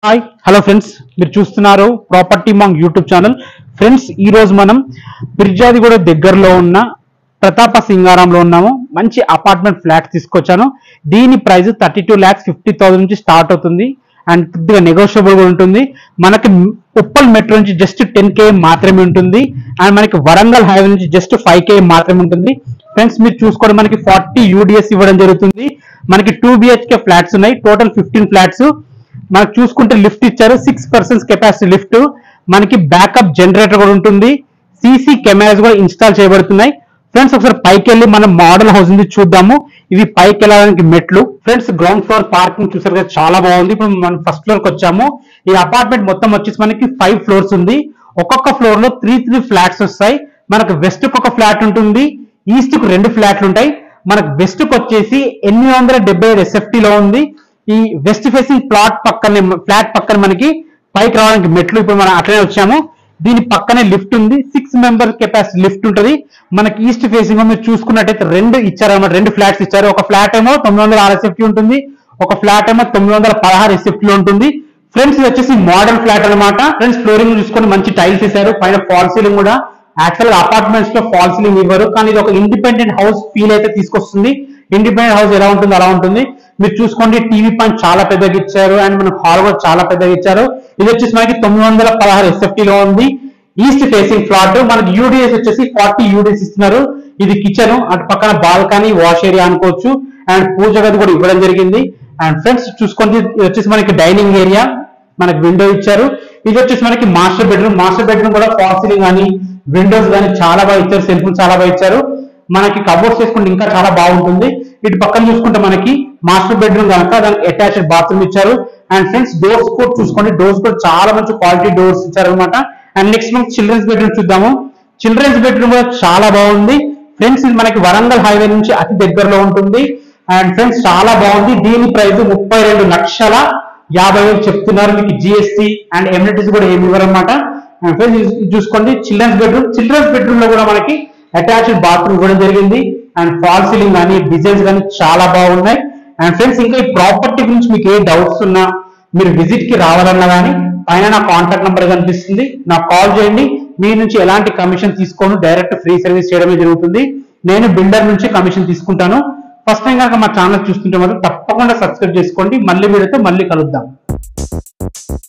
hi hello friends మీరు చూస్తున్నారు property మాంగ్ యూట్యూబ్ ఛానల్ ఫ్రెండ్స్ ఈ రోజు మనం పిర్జాదిగూడ దగ్గరలో ఉన్న ప్రతాప సింగారంలో ఉన్నాము మంచి అపార్ట్మెంట్ ఫ్లాట్ తీసుకొచ్చాను దీని price thirty two lakhs fifty thousand నుంచి స్టార్ట్ అవుతుంది అండ్ కొద్దిగా నెగోషియబుల్ కూడా ఉంటుంది మనకి ఉప్పల్ మెట్రో నుంచి జస్ట్ టెన్ కే మాత్రమే ఉంటుంది అండ్ మనకి వరంగల్ హైవే నుంచి జస్ట్ ఫైవ్ కే మాత్రమే ఉంటుంది ఫ్రెండ్స్ మీరు చూసుకోవడం మనకి ఫార్టీ యూడిఎస్ ఇవ్వడం జరుగుతుంది మనకి టూ బిహెచ్కే ఫ్లాట్స్ ఉన్నాయి టోటల్ ఫిఫ్టీన్ ఫ్లాట్స్ మనకు చూసుకుంటే లిఫ్ట్ ఇచ్చారు సిక్స్ పర్సన్స్ కెపాసిటీ లిఫ్ట్ మనకి బ్యాకప్ జనరేటర్ కూడా ఉంటుంది సీసీ కెమెరాస్ కూడా ఇన్స్టాల్ చేయబడుతున్నాయి ఫ్రెండ్స్ ఒకసారి పైకి వెళ్ళి మనం మోడల్ హౌస్ ఉంది చూద్దాము ఇది పైకి వెళ్ళడానికి మెట్లు ఫ్రెండ్స్ గ్రౌండ్ ఫ్లోర్ పార్కింగ్ చూసారు కదా చాలా బాగుంది ఇప్పుడు మనం ఫస్ట్ ఫ్లోర్ కి వచ్చాము ఈ అపార్ట్మెంట్ మొత్తం వచ్చేసి మనకి ఫైవ్ ఫ్లోర్స్ ఉంది ఒక్కొక్క ఫ్లోర్ లో త్రీ త్రీ ఫ్లాట్స్ వస్తాయి మనకు వెస్ట్ కి ఒక ఫ్లాట్ ఉంటుంది ఈస్ట్ కు రెండు ఫ్లాట్లు ఉంటాయి మనకు వెస్ట్ కి వచ్చేసి ఎనిమిది వందల డెబ్బై ఐదు SFT లో ఉంది ఈ వెస్ట్ ఫేసింగ్ ప్లాట్ పక్కనే ఫ్లాట్ పక్కన మనకి పైకి రావడానికి మెట్లు ఇప్పుడు మనం అట్లనే వచ్చాము దీని పక్కనే లిఫ్ట్ ఉంది సిక్స్ మెంబర్ కెపాసిటీ లిఫ్ట్ ఉంటుంది మనకి ఈస్ట్ ఫేసింగ్ మీరు చూసుకున్నట్టయితే రెండు ఇచ్చారు అన్నమాట రెండు ఫ్లాట్స్ ఇచ్చారు ఒక ఫ్లాట్ ఏమో తొమ్మిది వందల ఆరు ఎస్ఎఫ్టీ ఉంటుంది ఒక ఫ్లాట్ ఏమో తొమ్మిది వందల పదహారు SFT లో ఉంటుంది ఫ్రెండ్స్ ఇది వచ్చేసి మోడల్ ఫ్లాట్ అన్నమాట ఫ్రెండ్స్ ఫ్లోరింగ్ చూసుకొని మంచి టైల్స్ వేశారు పైన ఫాల్ సీలింగ్ కూడా యాక్చువల్ గా అపార్ట్మెంట్స్ లో ఫాల్ సీలింగ్ ఇవ్వరు కానీ ఇది ఒక ఇండిపెండెంట్ హౌస్ ఫీల్ అయితే తీసుకొస్తుంది ఇండిపెండెంట్ హౌస్ ఎలా ఉంటుంది అలా ఉంటుంది మీరు చూసుకోండి టీవీ పాయింట్ చాలా పెద్దగా ఇచ్చారు అండ్ మనకు హాల్ కూడా చాలా పెద్దగా ఇచ్చారు ఇది వచ్చేసి మనకి తొమ్మిది వందల పదహారు SFT లో ఉంది ఈస్ట్ ఫేసింగ్ ఫ్లాట్ మనకి యూడిఎస్ వచ్చేసి ఫార్టీ యూడిఎస్ ఇస్తున్నారు ఇది కిచెన్ అటు పక్కన బాల్కనీ వాష్ ఏరియా అనుకోవచ్చు అండ్ పూజ గది కూడా ఇవ్వడం జరిగింది అండ్ ఫ్రెండ్స్ చూసుకోండి ఇది వచ్చేసి మనకి డైనింగ్ ఏరియా మనకి విండో ఇచ్చారు ఇది వచ్చేసి మనకి మాస్టర్ బెడ్రూమ్ మాస్టర్ బెడ్రూమ్ కూడా ఫాల్ సీలింగ్ కానీ విండోస్ కానీ చాలా బాగా ఇచ్చారు సెల్ఫ్ చాలా బాగా ఇచ్చారు మనకి కబోర్డ్స్ చేసుకుంటే ఇంకా చాలా బాగుంటుంది ఇటు పక్కన చూసుకుంటే మనకి మాస్టర్ బెడ్రూమ్ కనుక దానికి అటాచ్డ్ బాత్రూమ్ ఇచ్చారు అండ్ ఫ్రెండ్స్ డోర్స్ కూడా చూసుకోండి డోర్స్ కూడా చాలా మంచి క్వాలిటీ డోర్స్ ఇచ్చారు అనమాట అండ్ నెక్స్ట్ మనకి చిల్డ్రన్స్ బెడ్రూమ్ చూద్దాము చిల్డ్రన్స్ బెడ్రూమ్ కూడా చాలా బాగుంది ఫ్రెండ్స్ ఇది మనకి వరంగల్ హైవే నుంచి అతి దగ్గరలో ఉంటుంది అండ్ ఫ్రెండ్స్ చాలా బాగుంది దీని ప్రైస్ ముప్పై రెండు లక్షల యాభై వేలు చెప్తున్నారు మీకు జిఎస్టీ అండ్ ఎమ్యూనిటీస్ కూడా ఏమి ఇవ్వరన్నమాట అండ్ ఫ్రెండ్స్ ఇది చూసుకోండి చిల్డ్రన్స్ బెడ్రూమ్ చిల్డ్రన్స్ బెడ్రూమ్ లో కూడా మనకి అటాచ్డ్ బాత్రూమ్ ఇవ్వడం జరిగింది అండ్ ఫాల్ సీలింగ్ కానీ డిజైన్స్ కానీ చాలా బాగున్నాయి అండ్ ఫ్రెండ్స్ ఇంకా ఈ ప్రాపర్టీ గురించి మీకు ఏ డౌట్స్ ఉన్నా మీరు విజిట్ కి రావాలన్నా కానీ పైన నా కాంటాక్ట్ నెంబర్ కనిపిస్తుంది నాకు కాల్ చేయండి మీ నుంచి ఎలాంటి కమిషన్ తీసుకోను డైరెక్ట్ ఫ్రీ సర్వీస్ చేయడమే జరుగుతుంది నేను బిల్డర్ నుంచి కమిషన్ తీసుకుంటాను ఫస్ట్ టైం కనుక మా ఛానల్ చూస్తుంటే మాత్రం తప్పకుండా సబ్స్క్రైబ్ చేసుకోండి మళ్ళీ వీడియోతో మళ్ళీ కలుద్దాం